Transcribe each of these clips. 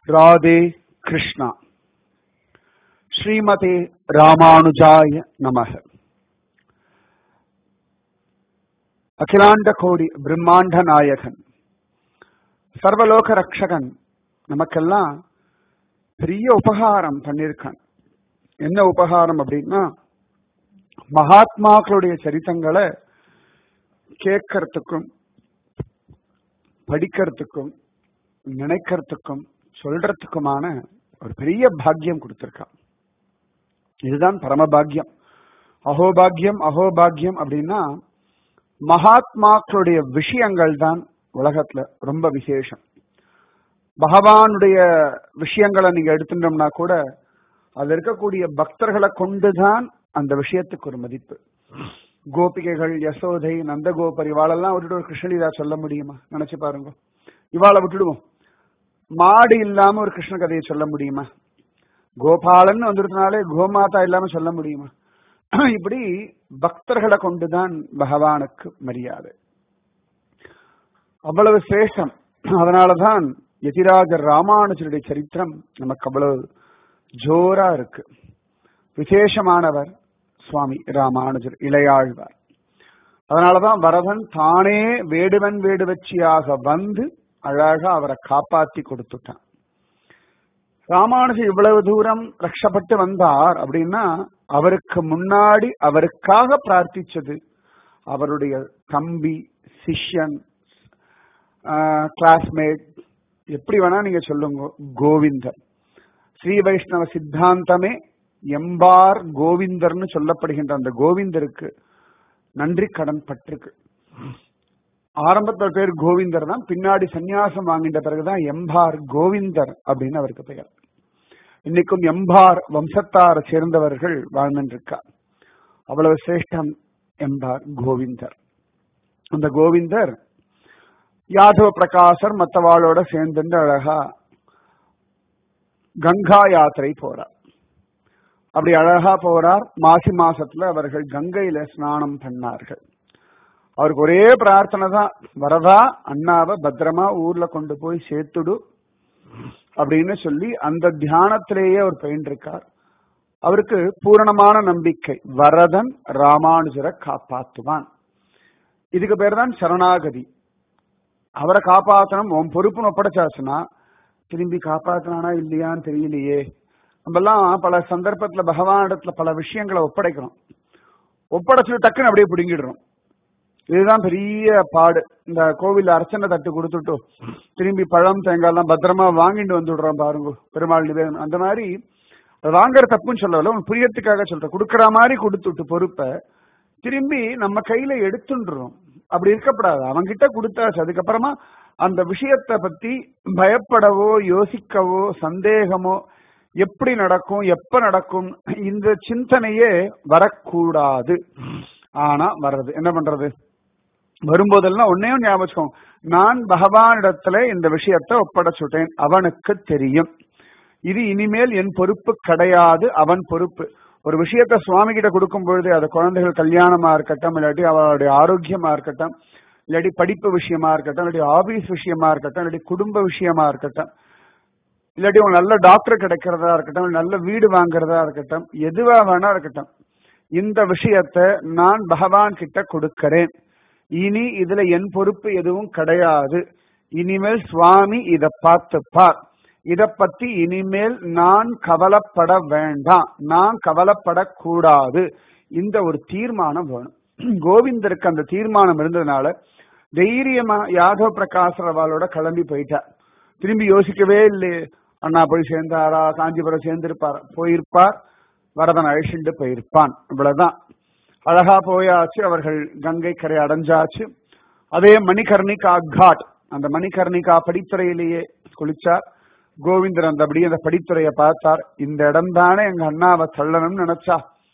ராதே கிருஷ்ணா ஸ்ரீமதே ராமானுஜாய நமக அகிலாண்ட கோடி பிரம்மாண்ட நாயகன் சர்வலோக ரக்ஷகன் நமக்கெல்லாம் பெரிய உபகாரம் பண்ணியிருக்கான் என்ன உபகாரம் அப்படின்னா மகாத்மாக்களுடைய சரித்தங்களை கேட்கறதுக்கும் படிக்கிறதுக்கும் நினைக்கிறதுக்கும் சொல்றதுக்குமான ஒரு பெரிய பாக்கியம் கொடுத்திருக்கான் இதுதான் பரமபாக்கியம் அகோபாக்கியம் அகோபாக்கியம் அப்படின்னா மகாத்மாக்களுடைய விஷயங்கள் தான் உலகத்துல ரொம்ப விசேஷம் பகவானுடைய விஷயங்களை நீங்க எடுத்துட்டோம்னா கூட அது இருக்கக்கூடிய பக்தர்களை கொண்டுதான் அந்த விஷயத்துக்கு ஒரு மதிப்பு கோபிகைகள் யசோதை நந்தகோபர் இவாளெல்லாம் விட்டுட்டு ஒரு கிருஷ்ணலீலா சொல்ல முடியுமா நினைச்சு பாருங்க இவாளை விட்டுடுவோம் மாடு இல்லாம ஒரு கிருஷ்ண கதையை சொல்ல முடியுமா கோபாலன் வந்துருந்தனாலே கோமாதா இல்லாம சொல்ல முடியுமா இப்படி பக்தர்களை கொண்டுதான் பகவானுக்கு மரியாதை அவ்வளவு சேஷம் அதனாலதான் எதிராஜர் ராமானுஜருடைய சரித்திரம் நமக்கு அவ்வளவு ஜோரா இருக்கு விசேஷமானவர் சுவாமி ராமானுஜர் இளையாழ்வார் அதனாலதான் வரதன் தானே வேடுவன் வேடுவச்சியாக வந்து அழகா அவரை காப்பாத்தி கொடுத்துட்டான் ராமானுஜர் இவ்வளவு தூரம் ரட்சப்பட்டு வந்தார் அப்படின்னா அவருக்கு முன்னாடி அவருக்காக பிரார்த்திச்சது அவருடைய தம்பி சிஷ்யன் கிளாஸ்மேட் எப்படி வேணா நீங்க சொல்லுங்க கோவிந்தர் ஸ்ரீ வைஷ்ணவ சித்தாந்தமே எம்பார் கோவிந்தர்னு சொல்லப்படுகின்ற அந்த கோவிந்தருக்கு நன்றி கடன் பட்டிருக்கு ஆரம்பத்தில் பேர் கோவிந்தர் தான் பின்னாடி சன்னியாசம் வாங்கிட்ட பிறகுதான் எம்பார் கோவிந்தர் அப்படின்னு அவருக்கு பெயர் இன்னைக்கும் எம்பார் வம்சத்தாரை சேர்ந்தவர்கள் வாழ்ந்துருக்கா அவ்வளவு சிரேஷ்டம் எம்பார் கோவிந்தர் அந்த கோவிந்தர் யாதவ பிரகாசர் மற்றவாளோட சேர்ந்து அழகா கங்கா யாத்திரை போறார் அப்படி அழகா போறார் மாசி மாசத்துல அவர்கள் கங்கையில ஸ்நானம் பண்ணார்கள் அவருக்கு ஒரே பிரார்த்தனை தான் வரதா அண்ணாவை பத்திரமா ஊர்ல கொண்டு போய் சேர்த்துடு அப்படின்னு சொல்லி அந்த தியானத்திலேயே அவர் பயின்றிருக்கார் அவருக்கு பூரணமான நம்பிக்கை வரதன் ராமானுஜரை காப்பாத்துவான் இதுக்கு பேர் தான் சரணாகதி அவரை காப்பாற்றணும் உன் பொறுப்புன்னு ஒப்படைச்சாச்சுன்னா திரும்பி காப்பாத்தினானா இல்லையான்னு தெரியலையே நம்மெல்லாம் பல சந்தர்ப்பத்துல பகவானிடத்துல பல விஷயங்களை ஒப்படைக்கிறோம் ஒப்படைச்சிட்டு டக்குன்னு அப்படியே பிடுங்கிடுறோம் இதுதான் பெரிய பாடு இந்த கோவில் அர்ச்சனை தட்டு கொடுத்துட்டு திரும்பி பழம் தேங்காய் எல்லாம் பத்திரமா வாங்கிட்டு வந்துடுறோம் பாருங்க பெருமாள் நிவேதனம் அந்த மாதிரி வாங்குற தப்புன்னு சொல்லல உன் புரியத்துக்காக சொல்றேன் கொடுக்கற மாதிரி கொடுத்துட்டு பொறுப்பை திரும்பி நம்ம கையில எடுத்துடுறோம் அப்படி இருக்கப்படாது அவங்கிட்ட கொடுத்தாச்சு அதுக்கப்புறமா அந்த விஷயத்தை பத்தி பயப்படவோ யோசிக்கவோ சந்தேகமோ எப்படி நடக்கும் எப்ப நடக்கும் இந்த சிந்தனையே வரக்கூடாது ஆனா வர்றது என்ன பண்றது வரும்போதெல்லாம் ஒன்னையும் ஞாபகம் நான் பகவானிடத்துல இந்த விஷயத்தை ஒப்படைச்சுட்டேன் அவனுக்கு தெரியும் இது இனிமேல் என் பொறுப்பு கிடையாது அவன் பொறுப்பு ஒரு விஷயத்த சுவாமி கிட்ட கொடுக்கும் பொழுது அது குழந்தைகள் கல்யாணமா இருக்கட்டும் இல்லாட்டி அவளுடைய ஆரோக்கியமா இருக்கட்டும் இல்லாட்டி படிப்பு விஷயமா இருக்கட்டும் இல்லாட்டி ஆபீஸ் விஷயமா இருக்கட்டும் இல்லாட்டி குடும்ப விஷயமா இருக்கட்டும் இல்லாட்டி ஒரு நல்ல டாக்டர் கிடைக்கிறதா இருக்கட்டும் நல்ல வீடு வாங்குறதா இருக்கட்டும் எதுவா வேணா இருக்கட்டும் இந்த விஷயத்த நான் பகவான் கிட்ட கொடுக்கிறேன் இனி இதுல என் பொறுப்பு எதுவும் கிடையாது இனிமேல் சுவாமி இத பார்த்துப்பார் இத பத்தி இனிமேல் நான் கவலைப்பட வேண்டாம் நான் கவலைப்படக்கூடாது இந்த ஒரு தீர்மானம் வேணும் கோவிந்தருக்கு அந்த தீர்மானம் இருந்ததுனால தைரியமா யாதவ பிரகாசர் அவளோட கிளம்பி போயிட்டார் திரும்பி யோசிக்கவே இல்லையே அண்ணா போய் சேர்ந்தாரா காஞ்சிபுரம் சேர்ந்திருப்பார் போயிருப்பார் வரதன் அழிச்சுண்டு போயிருப்பான் இவ்வளவுதான் அழகா போயாச்சு அவர்கள் கங்கை கரை அடைஞ்சாச்சு அதே மணிகர்ணிகா காட் அந்த மணிகர்ணிகா படித்துறையிலேயே குளிச்சார் கோவிந்தர் அந்த அப்படியே அந்த படித்துறையை பார்த்தார் இந்த இடம் தானே எங்க அண்ணாவை தள்ளணும்னு நினைச்சா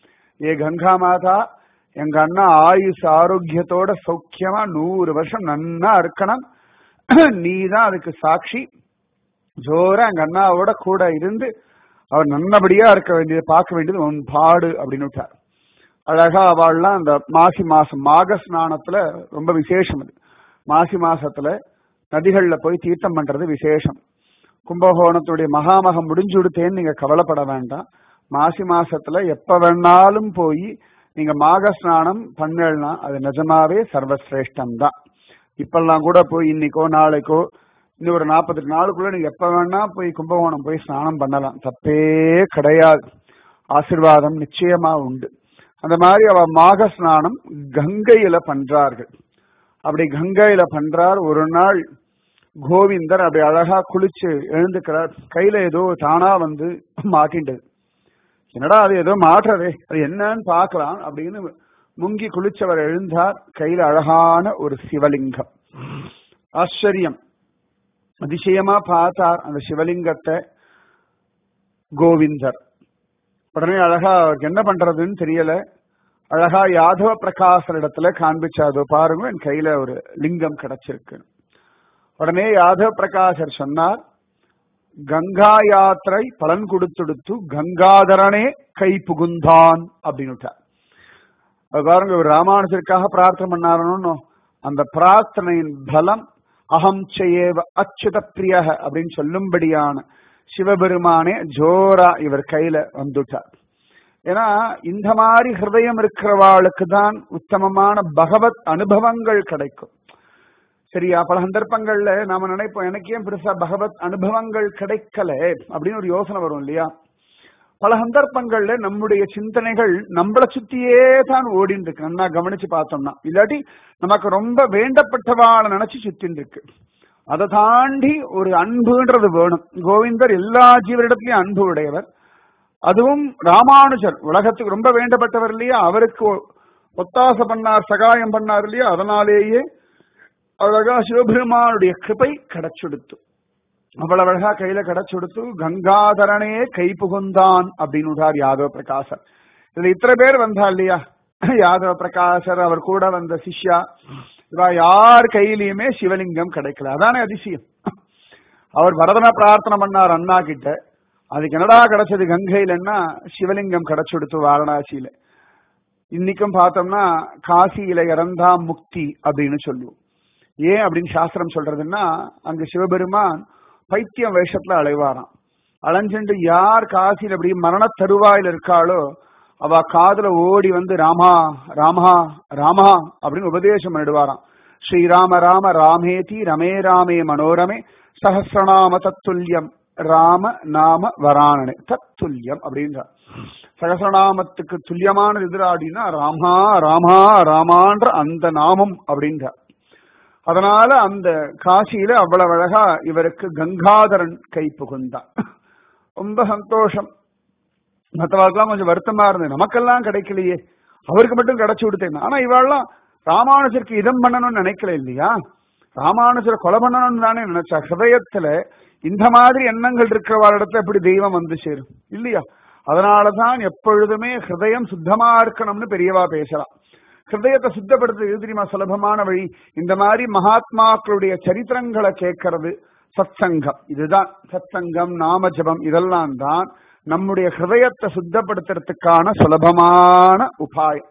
ஏ கங்கா மாதா எங்க அண்ணா ஆயுஷ் ஆரோக்கியத்தோட சௌக்கியமா நூறு வருஷம் நன்னா இருக்கணும் நீ தான் அதுக்கு சாட்சி ஜோரா எங்க அண்ணாவோட கூட இருந்து அவர் நல்லபடியா இருக்க வேண்டியது பார்க்க வேண்டியது உன் பாடு அப்படின்னு விட்டார் அழகா அவள்லாம் அந்த மாசி மாசம் மாக ஸ்நானத்துல ரொம்ப விசேஷம் அது மாசி மாசத்துல நதிகள்ல போய் தீர்த்தம் பண்றது விசேஷம் கும்பகோணத்துடைய மகாமகம் முடிஞ்சு விடுத்தேன்னு நீங்க கவலைப்பட வேண்டாம் மாசி மாசத்துல எப்ப வேணாலும் போய் நீங்க மாக ஸ்நானம் பண்ணலனா அது நிஜமாவே சர்வசிரேஷ்டம் தான் இப்பெல்லாம் கூட போய் இன்னைக்கோ நாளைக்கோ இன்னும் ஒரு நாற்பத்தெட்டு நாளுக்குள்ள நீங்க எப்ப வேணா போய் கும்பகோணம் போய் ஸ்நானம் பண்ணலாம் தப்பே கிடையாது ஆசிர்வாதம் நிச்சயமா உண்டு அந்த மாதிரி அவ மாக ஸ்நானம் கங்கையில பண்றார்கள் அப்படி கங்கையில பண்றார் ஒரு நாள் கோவிந்தர் அப்படி அழகா குளிச்சு எழுந்துக்கிறார் கையில ஏதோ தானா வந்து மாட்டின்றது என்னடா அது ஏதோ மாற்றுறதே அது என்னன்னு பார்க்கலாம் அப்படின்னு முங்கி குளிச்சவர் எழுந்தார் கையில அழகான ஒரு சிவலிங்கம் ஆச்சரியம் அதிசயமா பார்த்தார் அந்த சிவலிங்கத்தை கோவிந்தர் உடனே அழகா அவருக்கு என்ன பண்றதுன்னு தெரியல அழகா யாதவ பிரகாசர் இடத்துல காண்பிச்சாதோ பாருங்க என் கையில ஒரு லிங்கம் கிடைச்சிருக்கு உடனே யாதவ பிரகாசர் சொன்னார் கங்கா யாத்திரை பலன் கொடுத்துடுத்து கங்காதரனே கை புகுந்தான் அப்படின்னுட்டார் அது பாருங்க இவர் ராமானுஜருக்காக பிரார்த்தனை பண்ணாரணும் அந்த பிரார்த்தனையின் பலம் அகம் செய்யேவ அச்சுத பிரிய அப்படின்னு சொல்லும்படியான சிவபெருமானே ஜோரா இவர் கையில வந்துட்டார் ஏன்னா இந்த மாதிரி ஹிருதயம் இருக்கிறவாளுக்கு தான் உத்தமமான பகவத் அனுபவங்கள் கிடைக்கும் சரியா பல சந்தர்ப்பங்கள்ல நாம நினைப்போம் எனக்கு ஏன் பெருசா பகவத் அனுபவங்கள் கிடைக்கல அப்படின்னு ஒரு யோசனை வரும் இல்லையா பல சந்தர்ப்பங்கள்ல நம்முடைய சிந்தனைகள் நம்மளை சுத்தியே தான் ஓடின்னு இருக்கு நல்லா கவனிச்சு பார்த்தோம்னா இல்லாட்டி நமக்கு ரொம்ப வேண்டப்பட்டவாளை நினைச்சு சுத்தின்னு இருக்கு அதை தாண்டி ஒரு அன்புன்றது வேணும் கோவிந்தர் எல்லா ஜீவரிடத்திலையும் அன்பு உடையவர் அதுவும் ராமானுஜர் உலகத்துக்கு ரொம்ப வேண்டப்பட்டவர் இல்லையா அவருக்கு ஒத்தாச பண்ணார் சகாயம் பண்ணார் இல்லையா அதனாலேயே அழகா சிவபெருமானுடைய கிருபை கிடைச்செடுத்து அவ்வளவு அழகா கையில கிடைச்செடுத்து கங்காதரனே கை புகுந்தான் அப்படின்னு யாதவ பிரகாசர் இதுல இத்தனை பேர் வந்தா இல்லையா யாதவ பிரகாசர் அவர் கூட வந்த சிஷ்யா இவா யார் கையிலயுமே சிவலிங்கம் கிடைக்கல அதானே அதிசயம் அவர் வரதன பிரார்த்தனை பண்ணார் அண்ணா கிட்ட அதுக்கு என்னடா கிடைச்சது கங்கையிலன்னா சிவலிங்கம் கிடைச்சுடுத்து வாரணாசியில இன்னைக்கும் பார்த்தோம்னா காசியில இறந்தா முக்தி அப்படின்னு சொல்லுவோம் ஏன் அப்படின்னு சாஸ்திரம் சொல்றதுன்னா அங்க சிவபெருமான் பைத்தியம் வேஷத்துல அலைவாராம் அலைஞ்சுண்டு யார் காசியில் அப்படி மரண தருவாயில் இருக்காளோ அவ காதுல ஓடி வந்து ராமா ராமா ராமா அப்படின்னு உபதேசம் பண்ணிடுவாராம் ஸ்ரீராம ராம ராமேதி ரமே ராமே மனோரமே சஹசிரநாம தத்துல்யம் ராம நாம வராணனே தத்துல்யம் அப்படின்றார் சகசநாமத்துக்கு துல்லியமானது எதிரா அப்படின்னா ராமா ராமா ராமான்ற அந்த நாமம் அப்படின்றார் அதனால அந்த காசியில அவ்வளவு அழகா இவருக்கு கங்காதரன் கை புகுந்தான் ரொம்ப சந்தோஷம் மற்றவர்களுக்கெல்லாம் கொஞ்சம் வருத்தமா இருந்தது நமக்கெல்லாம் கிடைக்கலையே அவருக்கு மட்டும் கிடைச்சு விடுத்தேன் ஆனா இவாள்லாம் ராமானுஜருக்கு இதம் பண்ணணும்னு நினைக்கல இல்லையா ராமானுஜரை கொலை பண்ணணும்னு தானே நினைச்சா ஹிருதயத்துல இந்த மாதிரி எண்ணங்கள் இருக்கிறவரிடத்துல எப்படி தெய்வம் வந்து சேரும் இல்லையா அதனாலதான் எப்பொழுதுமே ஹிருதயம் சுத்தமா இருக்கணும்னு பெரியவா பேசலாம் ஹிருதயத்தை சுத்தப்படுத்துறது எது தெரியுமா சுலபமான வழி இந்த மாதிரி மகாத்மாக்களுடைய சரித்திரங்களை கேட்கறது சத்சங்கம் இதுதான் சத்சங்கம் நாம ஜபம் இதெல்லாம் தான் நம்முடைய ஹிருதயத்தை சுத்தப்படுத்துறதுக்கான சுலபமான உபாயம்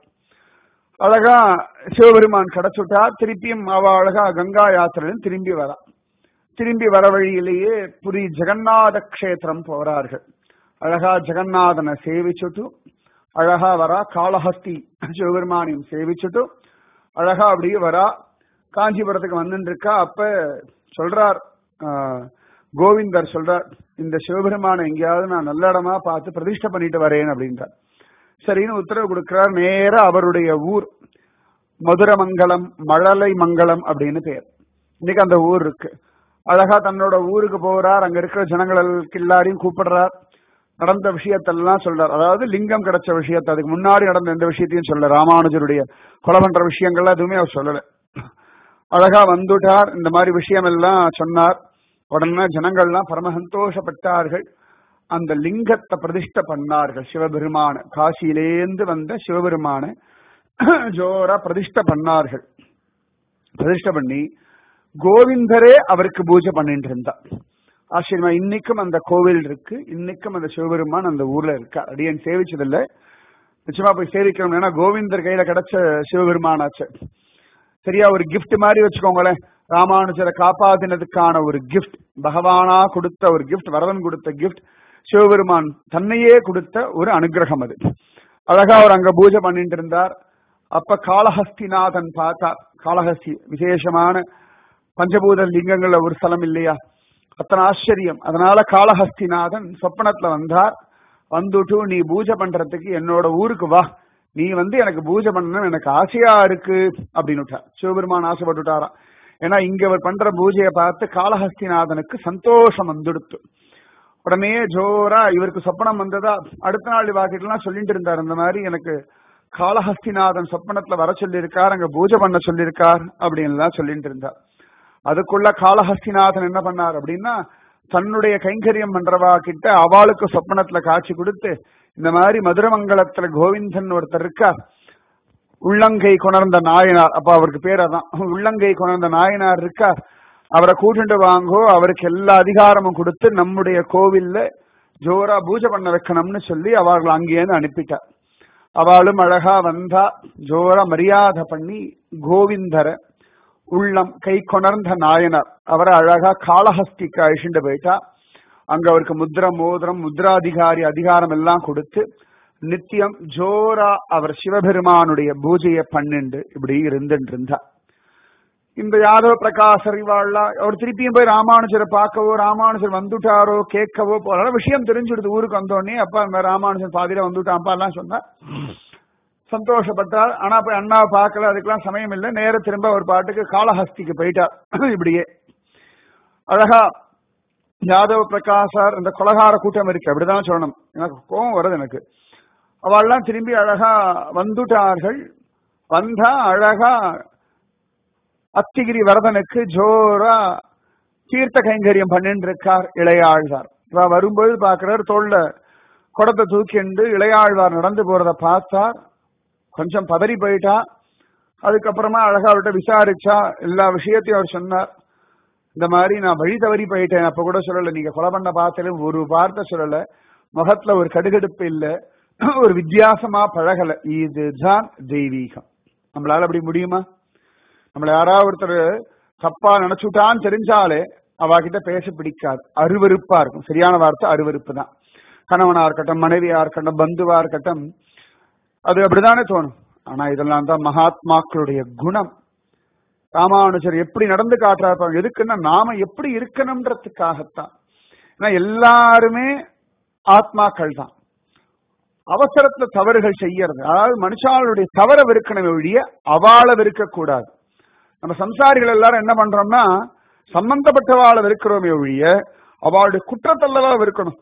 அழகா சிவபெருமான் கிடைச்சுட்டா திருப்பியும் அவ அழகா கங்கா யாத்திரையிலும் திரும்பி வரா திரும்பி வர வழியிலேயே புரி ஜெகநாத கஷேத்திரம் போறார்கள் அழகா ஜெகநாதனை சேவிச்சுட்டு அழகா வரா காளஹஸ்தி சிவபெருமானையும் சேவிச்சுட்டு அழகா அப்படியே வரா காஞ்சிபுரத்துக்கு வந்துட்டு இருக்கா அப்ப சொல்றார் கோவிந்தர் சொல்றார் இந்த சிவபெருமானை எங்கேயாவது நான் நல்ல இடமா பார்த்து பிரதிஷ்டை பண்ணிட்டு வரேன் அப்படின்றார் சரின்னு உத்தரவு கொடுக்கிறார் நேர அவருடைய ஊர் மதுரமங்கலம் மழலை மங்கலம் அப்படின்னு பேர் இன்னைக்கு அந்த ஊர் இருக்கு அழகா தன்னோட ஊருக்கு போறார் அங்க இருக்கிற ஜனங்களுக்கு எல்லாரையும் கூப்பிடுறார் நடந்த விஷயத்தெல்லாம் சொல்றார் அதாவது லிங்கம் கிடைச்ச விஷயத்தை அதுக்கு முன்னாடி நடந்த எந்த விஷயத்தையும் சொல்ல ராமானுஜருடைய கொலை பண்ற விஷயங்கள்லாம் எதுவுமே அவர் சொல்லல அழகா வந்துட்டார் இந்த மாதிரி விஷயம் எல்லாம் சொன்னார் உடனே ஜனங்கள்லாம் பரம சந்தோஷப்பட்டார்கள் அந்த லிங்கத்தை பிரதிஷ்ட பண்ணார்கள் சிவபெருமான காசியிலேந்து வந்த சிவபெருமான ஜோரா பிரதிஷ்ட பண்ணார்கள் பிரதிஷ்ட பண்ணி கோவிந்தரே அவருக்கு பூஜை பண்ணிட்டு இருந்தார் ஆச்சரியமா இன்னைக்கும் அந்த கோவில் இருக்கு இன்னைக்கும் அந்த சிவபெருமான் அந்த ஊர்ல இருக்கு அடியன் சேவிச்சதில்ல நிச்சயமா போய் சேவிக்கணும் ஏன்னா கோவிந்தர் கையில கிடைச்ச சிவபெருமானாச்சு சரியா ஒரு கிஃப்ட் மாதிரி வச்சுக்கோங்களேன் ராமானுஜரை காப்பாத்தினதுக்கான ஒரு கிஃப்ட் பகவானா கொடுத்த ஒரு கிஃப்ட் வரதன் கொடுத்த கிஃப்ட் சிவபெருமான் தன்னையே கொடுத்த ஒரு அனுகிரகம் அது அழகா அவர் அங்க பூஜை பண்ணிட்டு இருந்தார் அப்ப காளஹஸ்திநாதன் பார்த்தார் காளஹஸ்தி விசேஷமான பஞ்சபூத லிங்கங்கள்ல ஒரு ஸ்தலம் இல்லையா அத்தனை ஆச்சரியம் அதனால காளஹஸ்திநாதன் சொப்பனத்துல வந்தார் வந்துட்டு நீ பூஜை பண்றதுக்கு என்னோட ஊருக்கு வா நீ வந்து எனக்கு பூஜை பண்ணணும் எனக்கு ஆசையா இருக்கு அப்படின்னு விட்டார் சிவபெருமான் ஆசைப்பட்டுட்டாராம் ஏன்னா இங்க அவர் பண்ற பூஜையை பார்த்து காளஹஸ்திநாதனுக்கு சந்தோஷம் வந்துடுத்து உடனே ஜோரா இவருக்கு சொப்பனம் வந்ததா அடுத்த நாள் வாக்கிட்டுலாம் சொல்லிட்டு இருந்தார் இந்த மாதிரி எனக்கு காளஹஸ்திநாதன் சொப்பனத்துல வர சொல்லியிருக்கார் அங்க பூஜை பண்ண சொல்லியிருக்கார் அப்படின்லாம் சொல்லிட்டு இருந்தார் அதுக்குள்ள காளஹஸ்திநாதன் என்ன பண்ணார் அப்படின்னா தன்னுடைய கைங்கரியம் பண்றவா கிட்ட அவளுக்கு சொப்பனத்துல காட்சி கொடுத்து இந்த மாதிரி மதுரமங்கலத்துல கோவிந்தன் ஒருத்தர் இருக்கார் உள்ளங்கை கொணர்ந்த நாயனார் அப்ப அவருக்கு பேர் அதான் உள்ளங்கை கொணர்ந்த நாயனார் இருக்கார் அவரை கூட்டிட்டு வாங்கோ அவருக்கு எல்லா அதிகாரமும் கொடுத்து நம்முடைய கோவில்ல ஜோரா பூஜை பண்ண வைக்கணும்னு சொல்லி அவர்கள் அங்கேயிருந்து அனுப்பிட்டார் அவளும் அழகா வந்தா ஜோரா மரியாதை பண்ணி கோவிந்தரை உள்ளம் கை கொணர்ந்த நாயனார் அவரை அழகா காளஹஸ்திக்கு அழிச்சுட்டு போயிட்டா அங்க அவருக்கு முத்ர மோதிரம் முத்ராதிகாரி அதிகாரம் எல்லாம் கொடுத்து நித்தியம் ஜோரா அவர் சிவபெருமானுடைய பூஜையை பண்ணிண்டு இப்படி இருந்துட்டு இருந்தா இந்த யாதவ பிரகாஷ் இவாள்லாம் அவர் திருப்பியும் போய் ராமானுஜரை பார்க்கவோ ராமானுஜர் வந்துட்டாரோ கேட்கவோ போற விஷயம் தெரிஞ்சுடுது ஊருக்கு வந்தோடனே அப்பா இந்த ராமானுஜர் பாதியில வந்துட்டான்ப்பா எல்லாம் சொன்னா சந்தோஷப்பட்டார் ஆனா போய் அண்ணாவை பார்க்கல அதுக்கெல்லாம் சமயம் இல்லை நேர திரும்ப ஒரு பாட்டுக்கு காளஹஸ்திக்கு போயிட்டார் இப்படியே அழகா யாதவ பிரகாசார் இந்த கொலகார கூட்டம் இருக்கு அப்படிதான் சொல்லணும் எனக்கு கோபம் வருது எனக்கு அவள்லாம் திரும்பி அழகா வந்துட்டார்கள் வந்தா அழகா அத்திகிரி வரதனுக்கு ஜோரா தீர்த்த கைங்கரியம் பண்ணிட்டு இருக்கார் இளையாழ்வார் இவ வரும்போது பாக்குறார் தோல்ல குடத்தை தூக்கிண்டு இளையாழ்வார் நடந்து போறத பார்த்தார் கொஞ்சம் பதறி போயிட்டா அதுக்கப்புறமா அழகா அவர்கிட்ட விசாரிச்சா எல்லா விஷயத்தையும் அவர் சொன்னார் இந்த மாதிரி நான் வழி தவறி போயிட்டேன் அப்ப கூட சொல்லல நீங்க கொலை பண்ண பார்த்தாலும் ஒரு வார்த்தை சொல்லல முகத்துல ஒரு கடுகடுப்பு இல்ல ஒரு வித்தியாசமா பழகல இதுதான் தெய்வீகம் நம்மளால அப்படி முடியுமா நம்மள யாராவது ஒருத்தர் தப்பா நினைச்சுட்டான்னு தெரிஞ்சாலே அவகிட்ட பேச பிடிக்காது அருவருப்பா இருக்கும் சரியான வார்த்தை அருவருப்பு தான் கணவனா இருக்கட்டும் மனைவியா இருக்கட்டும் பந்துவா இருக்கட்டும் அது அப்படிதானே தோணும் ஆனா இதெல்லாம் தான் மகாத்மாக்களுடைய குணம் ராமானுஜர் எப்படி நடந்து காட்டுறாரு எதுக்குன்னா நாம எப்படி இருக்கணும்ன்றதுக்காகத்தான் ஏன்னா எல்லாருமே ஆத்மாக்கள் தான் அவசரத்துல தவறுகள் செய்யறது அதாவது மனுஷாளுடைய தவற வெறுக்கணும் ஒழிய அவாள வெறுக்க கூடாது நம்ம சம்சாரிகள் எல்லாரும் என்ன பண்றோம்னா சம்பந்தப்பட்டவாளை வெறுக்கிறோமே ஒழிய அவளுடைய குற்றத்தல்லவா வெறுக்கணும்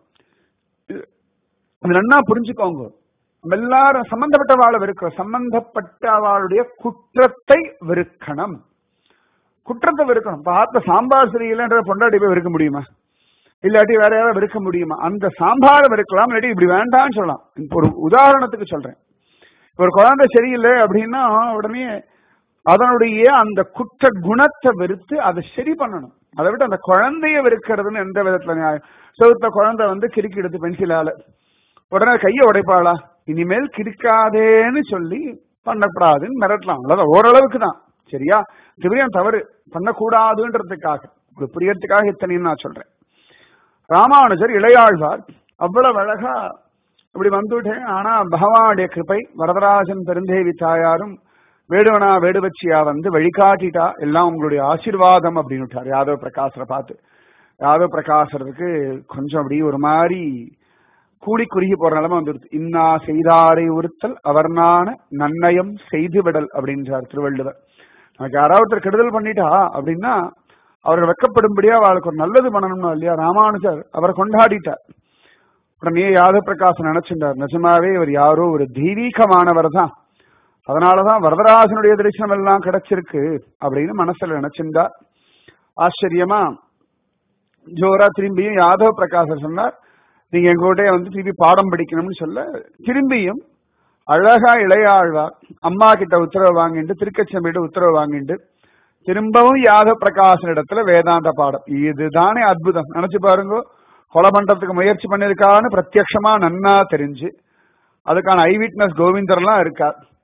அது நன்னா புரிஞ்சுக்கோங்க நம்ம எல்லாரும் சம்பந்தப்பட்டவாளை வெறுக்கிறோம் சம்பந்தப்பட்டவாளுடைய குற்றத்தை வெறுக்கணும் குற்றத்தை வெறுக்கணும் இப்ப ஆத்ம சாம்பார் சரியில்லைன்ற பொண்டாட்டி போய் வெறுக்க முடியுமா இல்லாட்டி வேற யாராவது வெறுக்க முடியுமா அந்த சாம்பாரை வெறுக்கலாம் இல்லாட்டி இப்படி வேண்டாம்னு சொல்லலாம் இப்போ ஒரு உதாரணத்துக்கு சொல்றேன் ஒரு குழந்தை சரியில்லை அப்படின்னா உடனே அதனுடைய அந்த குற்ற குணத்தை வெறுத்து அதை சரி பண்ணணும் அதை விட்டு அந்த குழந்தைய வெறுக்கிறதுன்னு எந்த விதத்துல நியாயம் செவுத்த குழந்தை வந்து கிறுக்கி எடுத்து பென்சிலால உடனே கையை உடைப்பாளா இனிமேல் கிறுக்காதேன்னு சொல்லி பண்ணக்கூடாதுன்னு மிரட்டலாம் அவ்வளவுதான் ஓரளவுக்கு தான் சரியா திவ்யம் தவறு பண்ணக்கூடாதுன்றதுக்காக உங்களுக்கு புரியறதுக்காக இத்தனையும் நான் சொல்றேன் ராமானுஜர் இளையாழ்வார் அவ்வளவு அழகா இப்படி வந்துட்டேன் ஆனா பகவானுடைய கிருப்பை வரதராஜன் பெருந்தேவி தாயாரும் வேடுவனா வேடுவச்சியா வந்து வழிகாட்டிட்டா எல்லாம் உங்களுடைய ஆசீர்வாதம் அப்படின்னு விட்டார் யாதவ பிரகாசரை பார்த்து யாதவ பிரகாசருக்கு கொஞ்சம் அப்படி ஒரு மாதிரி கூடி குறுகி போற நிலைமை வந்துடுது இன்னா செய்தாரை உறுத்தல் அவர்னான நன்னயம் செய்து விடல் அப்படின்றார் திருவள்ளுவர் நமக்கு யாராவது ஒருத்தர் கெடுதல் பண்ணிட்டா அப்படின்னா அவர்கள் வெக்கப்படும்படியா அவளுக்கு ஒரு நல்லது பண்ணணும்னா இல்லையா ராமானுஜர் அவரை கொண்டாடிட்டார் உடனே யாதவ பிரகாசன் நினைச்சிருந்தார் நிஜமாவே இவர் யாரோ ஒரு தெய்வீகமானவர் தான் அதனாலதான் வரதராஜனுடைய தரிசனம் எல்லாம் கிடைச்சிருக்கு அப்படின்னு மனசுல நினைச்சிருந்தா ஆச்சரியமா ஜோரா திரும்பியும் யாதவ பிரகாசர் சொன்னார் நீங்க எங்கூட்டே வந்து திருப்பி பாடம் படிக்கணும்னு சொல்ல திரும்பியும் அழகா இளையாழ்வார் அம்மா கிட்ட உத்தரவு வாங்கிட்டு திருக்கச்சம்பிட்டு உத்தரவு வாங்கிட்டு திரும்பவும் யாதவ பிரகாசன் இடத்துல வேதாந்த பாடம் இதுதானே அற்புதம் நினைச்சு பாருங்க கொலை பண்றதுக்கு முயற்சி பண்ணிருக்கான்னு பிரத்யட்சமா நன்னா தெரிஞ்சு அதுக்கான ஐ விட்னஸ் கோவிந்தர்லாம் இருக்கார்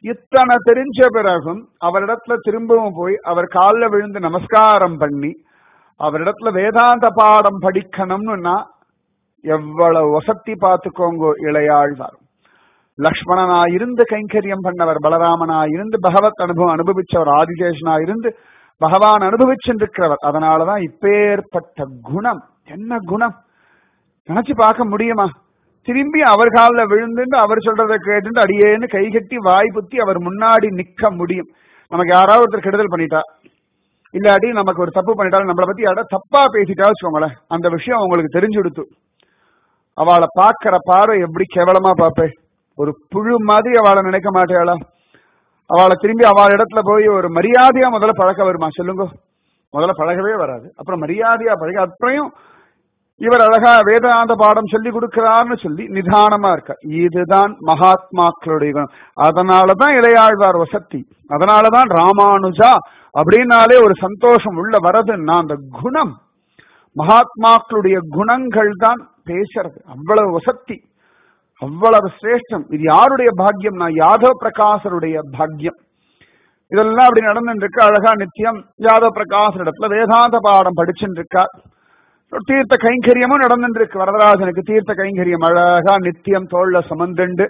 இத்தனை தெரிஞ்ச பிறகும் அவரிடத்துல திரும்பவும் போய் அவர் காலில் விழுந்து நமஸ்காரம் பண்ணி அவரிடத்துல வேதாந்த பாடம் படிக்கணும்னுன்னா எவ்வளவு வசத்தி பார்த்துக்கோங்க இளையாழ்வார் லக்ஷ்மணனா இருந்து கைங்கரியம் பண்ணவர் பலராமனா இருந்து பகவத் அனுபவம் அனுபவிச்சவர் ஆதிசேஷனா இருந்து பகவான் அனுபவிச்சிருக்கிறவர் அதனாலதான் இப்பேற்பட்ட குணம் என்ன குணம் நினைச்சு பார்க்க முடியுமா திரும்பி அவர் காலில் விழுந்துட்டு அவர் சொல்றதை கேட்டுட்டு அடியேன்னு கை கட்டி வாய் புத்தி அவர் முன்னாடி நிக்க முடியும் நமக்கு யாராவது ஒருத்தர் கெடுதல் பண்ணிட்டா இல்லாட்டி நமக்கு ஒரு தப்பு பண்ணிட்டாலும் நம்மளை பத்தி யாராவது தப்பா பேசிட்டா வச்சுக்கோங்களேன் அந்த விஷயம் உங்களுக்கு தெரிஞ்சுடுத்து அவளை பார்க்கிற பார்வை எப்படி கேவலமா பார்ப்பேன் ஒரு புழு மாதிரி அவளை நினைக்க மாட்டேளா அவளை திரும்பி அவள் இடத்துல போய் ஒரு மரியாதையா முதல்ல பழக்க வருமா சொல்லுங்க முதல்ல பழகவே வராது அப்புறம் மரியாதையா பழக அப்புறம் இவர் அழகா வேதாந்த பாடம் சொல்லி கொடுக்கிறார்னு சொல்லி நிதானமா இருக்க இதுதான் மகாத்மாக்களுடைய குணம் அதனாலதான் இளையாழ்வார் வசத்தி அதனாலதான் ராமானுஜா அப்படின்னாலே ஒரு சந்தோஷம் உள்ள வரதுன்னா அந்த குணம் மகாத்மாக்களுடைய குணங்கள் தான் பேசுறது அவ்வளவு வசத்தி அவ்வளவு சிரேஷ்டம் இது யாருடைய பாக்கியம்னா யாதவ் பிரகாசருடைய பாக்கியம் இதெல்லாம் அப்படி நடந்துட்டு இருக்கு அழகா நித்தியம் யாதவ் பிரகாசர் இடத்துல வேதாந்த பாடம் படிச்சுட்டு இருக்கார் தீர்த்த கைங்கரியமும் நடந்துட்டு இருக்கு வரதராஜனுக்கு தீர்த்த கைங்கரியம் அழகா நித்தியம் தோல்ல சுமந்துண்டு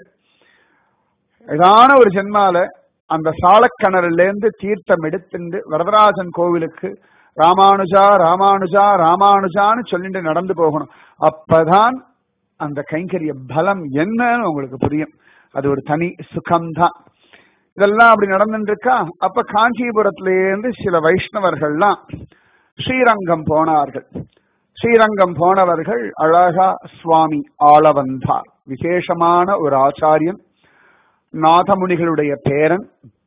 ஏதான ஒரு ஜென்மால அந்த சாலக்கிணறுல இருந்து தீர்த்தம் எடுத்துண்டு வரதராஜன் கோவிலுக்கு ராமானுஜா ராமானுஜா ராமானுஜான்னு சொல்லிட்டு நடந்து போகணும் அப்பதான் அந்த கைங்கரிய பலம் என்னன்னு உங்களுக்கு புரியும் அது ஒரு தனி சுகம்தான் இதெல்லாம் அப்படி நடந்துட்டு இருக்கா அப்ப காஞ்சிபுரத்தில இருந்து சில வைஷ்ணவர்கள்லாம் ஸ்ரீரங்கம் போனார்கள் ஸ்ரீரங்கம் போனவர்கள் அழகா சுவாமி ஆள வந்தார் விசேஷமான ஒரு ஆச்சாரியன் நாதமுனிகளுடைய பேரன்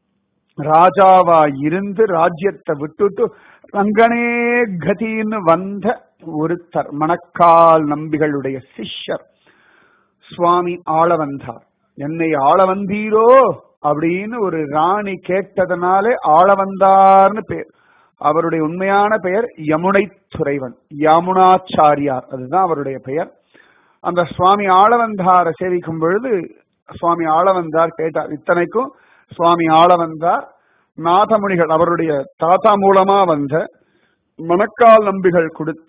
ராஜாவா இருந்து ராஜ்யத்தை விட்டுட்டு ரங்கனே கதின்னு வந்த ஒருத்தர் மணக்கால் நம்பிகளுடைய சிஷ்யர் சுவாமி ஆள வந்தார் என்னை ஆள வந்தீரோ அப்படின்னு ஒரு ராணி கேட்டதனாலே ஆள வந்தார்னு பேர் அவருடைய உண்மையான பெயர் யமுனை துறைவன் யமுனாச்சாரியார் அதுதான் அவருடைய பெயர் அந்த சுவாமி ஆளவந்தாரை சேவிக்கும் பொழுது சுவாமி ஆளவந்தார் கேட்டார் இத்தனைக்கும் சுவாமி ஆளவந்தார் நாதமுனிகள் அவருடைய தாத்தா மூலமா வந்த மணக்கால் நம்பிகள் கொடுத்த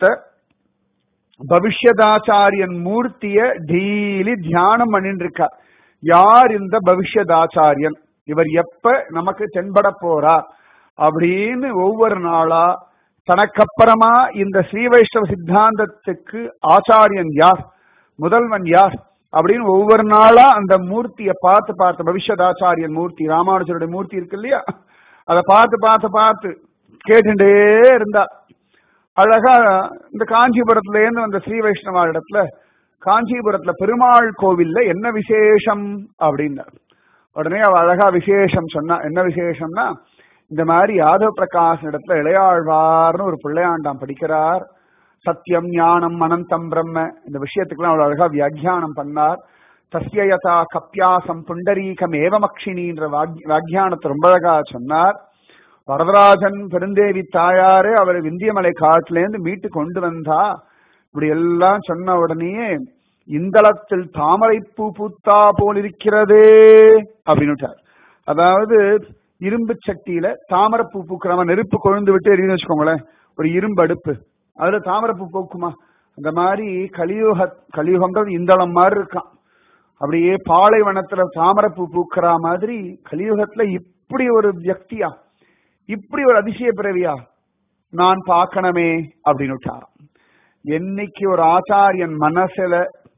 பவிஷ்யதாச்சாரியன் மூர்த்திய டெய்லி தியானம் பண்ணிட்டு இருக்கார் யார் இந்த பவிஷ்யதாச்சாரியன் இவர் எப்ப நமக்கு தென்பட போறார் அப்படின்னு ஒவ்வொரு நாளா தனக்கப்புறமா இந்த ஸ்ரீ வைஷ்ணவ சித்தாந்தத்துக்கு ஆச்சாரியன் யார் முதல்வன் யார் அப்படின்னு ஒவ்வொரு நாளா அந்த மூர்த்தியை பார்த்து பார்த்து பவிஷ்யதாச்சாரியன் மூர்த்தி ராமானுஜருடைய மூர்த்தி இருக்கு இல்லையா அதை பார்த்து பார்த்து பார்த்து கேட்டுட்டே இருந்தா அழகா இந்த காஞ்சிபுரத்துல இருந்து வந்த ஸ்ரீ வைஷ்ணவா இடத்துல காஞ்சிபுரத்துல பெருமாள் கோவில்ல என்ன விசேஷம் அப்படின்னார் உடனே அவ அழகா விசேஷம் சொன்னா என்ன விசேஷம்னா இந்த மாதிரி யாதவ பிரகாஷ் இடத்துல இளையாழ்வார்னு ஒரு பிள்ளையாண்டாம் படிக்கிறார் சத்தியம் ஞானம் அனந்தம் பிரம்ம இந்த விஷயத்துக்குலாம் அவ்வளவு அழகா வியாக்கியானம் பண்ணார் தஸ்யயதா கப்பியாசம் புண்டரீகம் ஏவமக்ஷினின்ற வியாக்கியானத்தை ரொம்ப அழகா சொன்னார் வரதராஜன் பெருந்தேவி தாயாரே அவரை விந்தியமலை காட்டிலேருந்து மீட்டு கொண்டு வந்தா இப்படி எல்லாம் சொன்ன உடனேயே இந்தளத்தில் தாமரை பூ பூத்தா போல் இருக்கிறதே அப்படின்னுட்டார் அதாவது இரும்பு சட்டியில தாமரைப்பூ பூக்கிறவ நெருப்பு கொழுந்து விட்டு எரியுன்னு வச்சுக்கோங்களேன் ஒரு இரும்பு அடுப்பு அதுல தாமரைப்பூ பூக்குமா அந்த மாதிரி கலியுக கலியுகம்ன்றது இந்தளம் மாதிரி இருக்கான் அப்படியே பாலைவனத்துல தாமரைப்பூ பூக்கிற மாதிரி கலியுகத்துல இப்படி ஒரு வியக்தியா இப்படி ஒரு அதிசய பிறவியா நான் பார்க்கணுமே அப்படின்னு என்னைக்கு ஒரு ஆச்சாரியன் மனசுல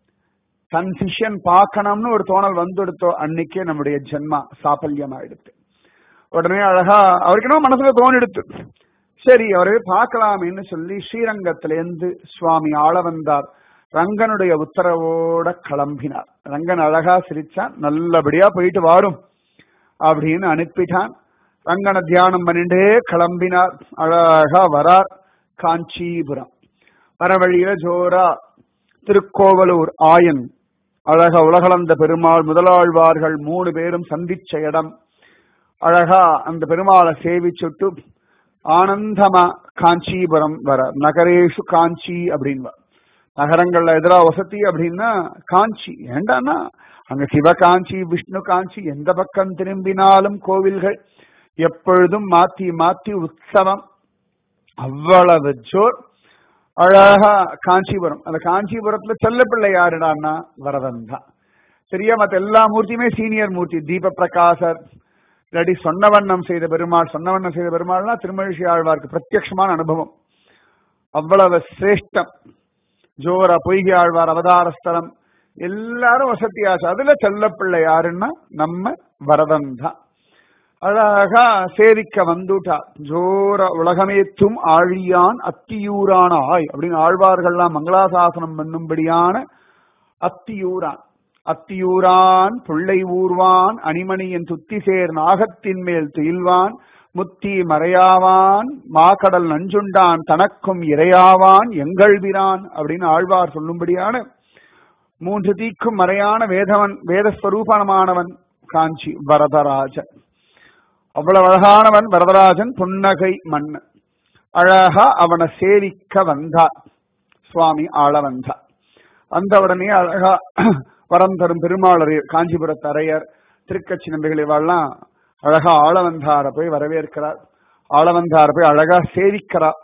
தன் சிஷ்யன் பார்க்கணும்னு ஒரு தோணல் வந்துடுத்தோ அன்னைக்கே நம்முடைய ஜென்மா சாபல்யம் ஆயிடுத்து உடனே அழகா அவருக்கு என்ன மனசுல தோணிடுத்து சரி அவரே பார்க்கலாமேன்னு சொல்லி ஸ்ரீரங்கத்திலேருந்து சுவாமி ஆள வந்தார் ரங்கனுடைய உத்தரவோட கிளம்பினார் ரங்கன் அழகா சிரிச்சான் நல்லபடியா போயிட்டு வாரும் அப்படின்னு அனுப்பிட்டான் ரங்கனை தியானம் பண்ணிட்டே கிளம்பினார் அழகா வரார் காஞ்சிபுரம் வர வழியில ஜோரா திருக்கோவலூர் ஆயன் அழகா உலகளந்த பெருமாள் முதலாழ்வார்கள் மூணு பேரும் சந்திச்ச இடம் அழகா அந்த பெருமாளை சேவிச்சுட்டு ஆனந்தமா காஞ்சிபுரம் வர நகரேஷு காஞ்சி அப்படின்னு நகரங்கள்ல எதிரா வசதி அப்படின்னா காஞ்சி ஏண்டான்னா அங்க சிவகாஞ்சி விஷ்ணு காஞ்சி எந்த பக்கம் திரும்பினாலும் கோவில்கள் எப்பொழுதும் மாத்தி மாத்தி உற்சவம் அவ்வளவு ஜோர் அழகா காஞ்சிபுரம் அந்த காஞ்சிபுரத்துல செல்லப்பிள்ளை யாருடான்னா வரதன் தான் சரியா மத்த எல்லா மூர்த்தியுமே சீனியர் மூர்த்தி தீப பிரகாசர் இல்லாட்டி சொன்னவண்ணம் செய்த பெருமாள் சொன்னவண்ணம் செய்த பெருமாள்னா திருமழிசை ஆழ்வார்க்கு பிரத்யட்சமான அனுபவம் அவ்வளவு சிரேஷ்டம் ஜோரா பொய்கை ஆழ்வார் அவதாரஸ்தலம் எல்லாரும் வசதியாச்சு அதுல செல்லப்பிள்ளை யாருன்னா நம்ம வரதன் தான் அழகா சேவிக்க வந்துட்டா ஜோர உலகமேத்தும் ஆழியான் அத்தியூரான ஆய் அப்படின்னு ஆழ்வார்கள்லாம் மங்களாசாசனம் பண்ணும்படியான அத்தியூரான் அத்தியூரான் புள்ளை ஊர்வான் அணிமணியின் துத்திசேர் நாகத்தின் மேல் துயில்வான் முத்தி மறையாவான் மாக்கடல் நஞ்சுண்டான் தனக்கும் இரையாவான் எங்கள் பிரான் அப்படின்னு ஆழ்வார் சொல்லும்படியான மூன்று தீக்கும் மறையான வேதவன் வேதஸ்வரூபமானவன் காஞ்சி வரதராஜன் அவ்வளவு அழகானவன் வரதராஜன் புன்னகை மன்னன் அழகா அவனை சேவிக்க வந்தார் சுவாமி ஆள வந்தார் வந்த உடனே அழகா வரம் தரும் பெருமாளர் காஞ்சிபுரத்து அரையர் திருக்கட்சி நம்பிகள் இவாள்லாம் அழகா ஆளவந்தார போய் வரவேற்கிறார் ஆளவந்தார போய் அழகா சேவிக்கிறார்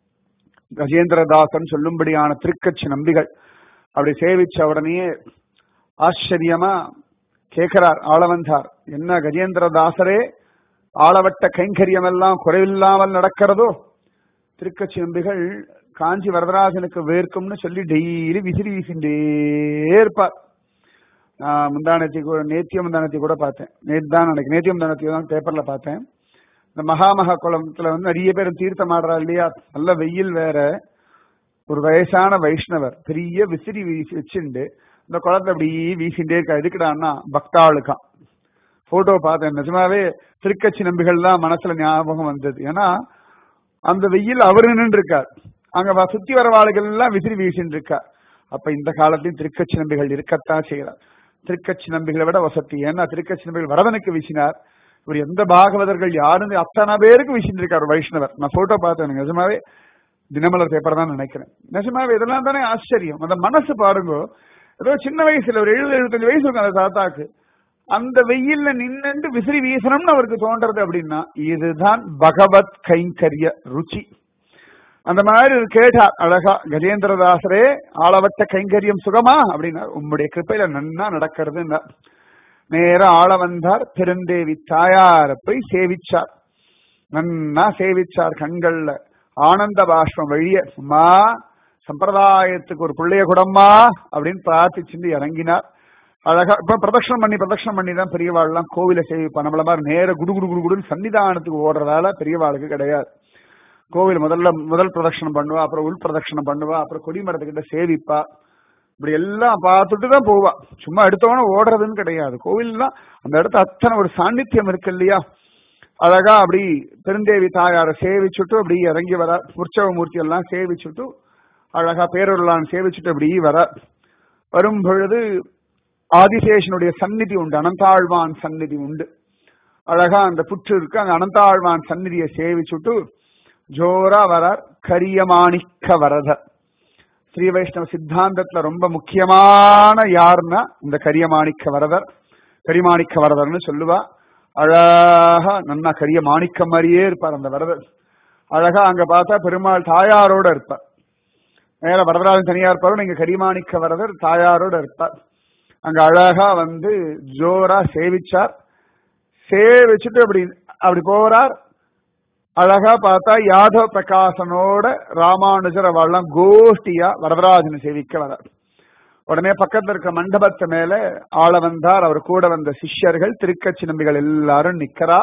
கஜேந்திரதாசன் சொல்லும்படியான திருக்கட்சி நம்பிகள் அப்படி சேவிச்ச உடனே ஆச்சரியமா கேட்கிறார் ஆளவந்தார் என்ன கஜேந்திரதாசரே ஆளவட்ட கைங்கரியம் எல்லாம் குறைவில்லாமல் நடக்கிறதோ திருக்கட்சி நம்பிகள் காஞ்சி வரதராஜனுக்கு வேர்க்கும்னு சொல்லி டெய்லி விசிறி வீசிண்டே இருப்பார் நான் முந்தானத்தி கூட நேத்திய முந்தானத்தி கூட பார்த்தேன் நேத்து தான் நினைக்கிறேன் நேத்திய முந்தானத்தி தான் பேப்பர்ல பார்த்தேன் இந்த மகாமகா குளத்துல வந்து நிறைய பேர் தீர்த்தம் ஆடுறா இல்லையா நல்ல வெயில் வேற ஒரு வயசான வைஷ்ணவர் பெரிய விசிறி வீசி வச்சுண்டு இந்த குளத்தை அப்படி வீசிண்டே இருக்கா எதுக்குடான்னா பக்தாளுக்கான் போட்டோ பார்த்தேன் நிஜமாவே திருக்கட்சி நம்பிகள் தான் மனசுல ஞாபகம் வந்தது ஏன்னா அந்த வெயில் அவரு நின்று இருக்கார் அங்க சுத்தி வர வாளுகள் எல்லாம் விசிறி வீசின்னு இருக்கார் அப்ப இந்த காலத்தையும் திருக்கட்சி நம்பிகள் இருக்கத்தான் செய்யறார் திருக்கட்சி நம்பிகளை விட வசதி ஏன்னா திருக்கட்சி நம்பிகள் வரதனுக்கு வீசினார் இவர் எந்த பாகவதர்கள் யாருன்னு அத்தனை பேருக்கு வீசிட்டு இருக்கார் வைஷ்ணவர் நான் போட்டோ பார்த்தேன் நிஜமாவே தினமலர் பேப்பர் தான் நினைக்கிறேன் நிஜமாவே இதெல்லாம் தானே ஆச்சரியம் அந்த மனசு பாருங்க ஏதோ சின்ன வயசுல ஒரு எழுபது எழுபத்தஞ்சு வயசு இருக்கும் அந்த தாத்தாக்கு அந்த வெயில்ல நின்று விசிறி வீசணும்னு அவருக்கு தோன்றது அப்படின்னா இதுதான் பகவத் கைங்கரிய ருச்சி அந்த மாதிரி கேட்டார் அழகா கஜேந்திரதாசரே ஆளவட்ட கைங்கரியம் சுகமா அப்படின்னா உம்முடைய கிருப்பையில நன்னா நடக்கிறது நேர ஆள வந்தார் பெருந்தேவி தாயார போய் சேவிச்சார் நன்னா சேவிச்சார் கண்கள்ல ஆனந்த பாஷ்பம் வழிய அம்மா சம்பிரதாயத்துக்கு ஒரு பிள்ளைய குடம்மா அப்படின்னு பிரார்த்திச்சுட்டு இறங்கினார் அழகா இப்ப பிரதட்சணம் பண்ணி பிரதட்சணம் பண்ணி தான் பெரியவாள்லாம் கோவில சேவிப்பா நம்மள மாதிரி நேர குடு குடு குடு குடுன்னு சன்னிதானத்துக்கு ஓடுறதால பெரியவாளுக்கு கிடையாது கோவில் முதல்ல முதல் பிரதட்சணம் பண்ணுவா அப்புறம் உள் பிரதட்சணம் பண்ணுவா அப்புறம் கொடிமரத்துக்கிட்ட சேவிப்பா இப்படி எல்லாம் பார்த்துட்டு தான் போவா சும்மா எடுத்தவன ஓடுறதுன்னு கிடையாது கோவில்லாம் அந்த இடத்துல அத்தனை ஒரு சாநித்தியம் இருக்கு இல்லையா அழகா அப்படி பெருந்தேவி தாயார சேவிச்சுட்டு அப்படி இறங்கி வர உற்சவ மூர்த்தி எல்லாம் சேவிச்சுட்டு அழகா பேரொருளான் சேவிச்சுட்டு அப்படி வர வரும் பொழுது ஆதிசேஷனுடைய சந்நிதி உண்டு அனந்தாழ்வான் சந்நிதி உண்டு அழகா அந்த புற்று இருக்கு அந்த அனந்தாழ்வான் சந்நிதியை சேவிச்சுட்டு ஜோரா வரார் கரியமாணிக்க வரதர் ஸ்ரீ வைஷ்ணவ சித்தாந்தத்துல ரொம்ப முக்கியமான யாருன்னா இந்த கரியமாணிக்க வரதர் கரிமாணிக்க வரதர்னு சொல்லுவா அழகா நன்னா கரிய மாணிக்கம் மாதிரியே இருப்பார் அந்த வரதர் அழகா அங்க பார்த்தா பெருமாள் தாயாரோட இருப்பார் மேல வரதராஜன் தனியா இருப்பாரு நீங்க கரிமாணிக்க வரதர் தாயாரோட இருப்பார் அங்க அழகா வந்து ஜோரா சேவிச்சார் சேவிச்சுட்டு அப்படி அப்படி போறார் அழகா பார்த்தா யாதவ பிரகாசனோட ராமானுஜர் அவள்லாம் கோஷ்டியா வரதராஜனை சேவிக்க வரார் உடனே பக்கத்துல இருக்க மண்டபத்து மேல ஆள வந்தார் அவர் கூட வந்த சிஷ்யர்கள் திருக்கட்சி நம்பிகள் எல்லாரும் நிக்கிறா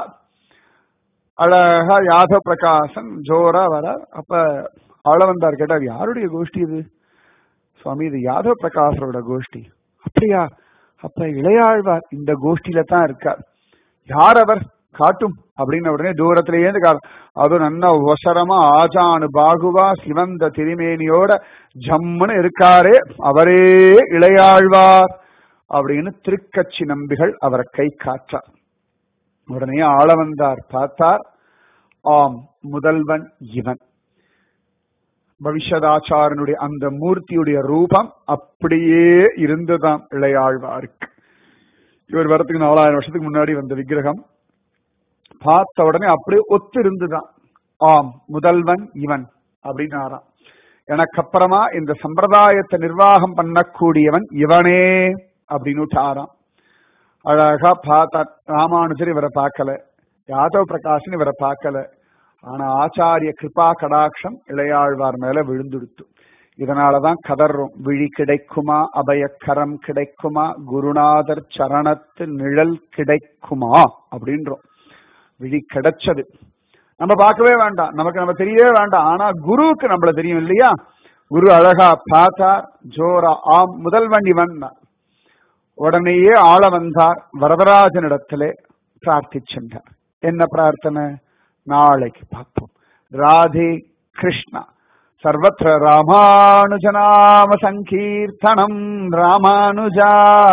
அழகா யாதவ பிரகாசன் ஜோரா வரார் அப்ப ஆள வந்தார் கேட்டார் யாருடைய கோஷ்டி இது சுவாமி இது யாதவ பிரகாசரோட கோஷ்டி அப்படியா அப்ப இளையாழ்வார் இந்த கோஷ்டியில தான் இருக்கார் யார் அவர் காட்டும் அப்படின்னு உடனே தூரத்திலேயே அதுவும் நன்னா ஒசரமா ஆஜானு பாகுவா சிவந்த திருமேனியோட ஜம்முன்னு இருக்காரே அவரே இளையாழ்வார் அப்படின்னு திருக்கட்சி நம்பிகள் அவரை கை காற்றார் உடனே ஆள வந்தார் பார்த்தார் ஆம் முதல்வன் இவன் பவிஷ்யதாச்சாரனுடைய அந்த மூர்த்தியுடைய ரூபம் அப்படியே இருந்துதான் இளையாழ்வாருக்கு இவர் வரத்துக்கு நாலாயிரம் வருஷத்துக்கு முன்னாடி வந்த விக்கிரகம் பார்த்த உடனே அப்படியே ஒத்து இருந்துதான் ஆம் முதல்வன் இவன் அப்படின்னாராம் எனக்கு அப்புறமா இந்த சம்பிரதாயத்தை நிர்வாகம் பண்ணக்கூடியவன் இவனே அப்படின்னு ஆறாம் அழகா பார்த்தா ராமானுஜர் இவரை பார்க்கல யாதவ் பிரகாஷன் இவரை பார்க்கல ஆனா ஆச்சாரிய கிருபா கடாட்சம் இளையாழ்வார் மேல விழுந்துடுத்து இதனாலதான் கதர்றோம் விழி கிடைக்குமா அபயக்கரம் கிடைக்குமா குருநாதர் சரணத்து நிழல் கிடைக்குமா அப்படின்றோம் விழி கிடைச்சது நம்ம பார்க்கவே வேண்டாம் நமக்கு நம்ம தெரியவே வேண்டாம் ஆனா குருவுக்கு நம்மள தெரியும் இல்லையா குரு அழகா பார்த்தா ஜோரா ஆம் முதல்வன் இவன் உடனேயே ஆள வந்தார் வரதராஜனிடத்திலே பிரார்த்திச்சென்றார் என்ன பிரார்த்தனை நாளைக்கு பார்ப்போம் ராதே கிருஷ்ணா சர்வத்திர ராமானுஜநாம சங்கீர்த்தனம் ராமானுஜா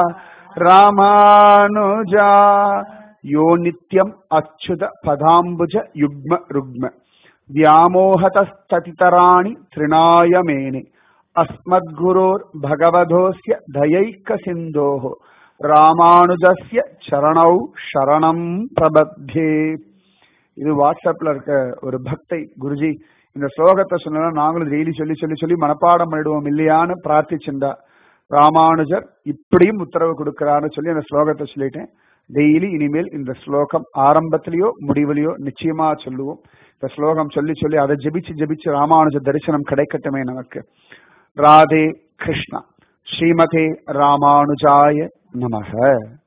ராமானுஜா யோ நித்யம் அச்சுத பதாம்புஜ யுக்ம ருக்ம व्यामोहतस्ततितराणि तृणाय मेने अस्मद्गुरोर् भगवधोऽस्य दयैकसिन्धोः ராமானுஜஸ்ய சரணௌ சரணம் பிரபத்தே இது வாட்ஸ்அப்ல இருக்க ஒரு பக்தை குருஜி இந்த ஸ்லோகத்தை சொன்னா நாங்களும் டெய்லி சொல்லி சொல்லி சொல்லி மனப்பாடம் பண்ணிடுவோம் இல்லையான்னு பிரார்த்திச்சிருந்தா ராமானுஜர் இப்படியும் உத்தரவு கொடுக்கிறான்னு சொல்லி அந்த ஸ்லோகத்தை சொல்லிட்டேன் டெய்லி இனிமேல் இந்த ஸ்லோகம் ஆரம்பத்திலேயோ முடிவிலையோ நிச்சயமா சொல்லுவோம் இந்த ஸ்லோகம் சொல்லி சொல்லி அதை ஜெபிச்சு ஜெபிச்சு ராமானுஜ தரிசனம் கிடைக்கட்டுமே நமக்கு ராதே கிருஷ்ணா ஸ்ரீமதே ராமானுஜாய நமக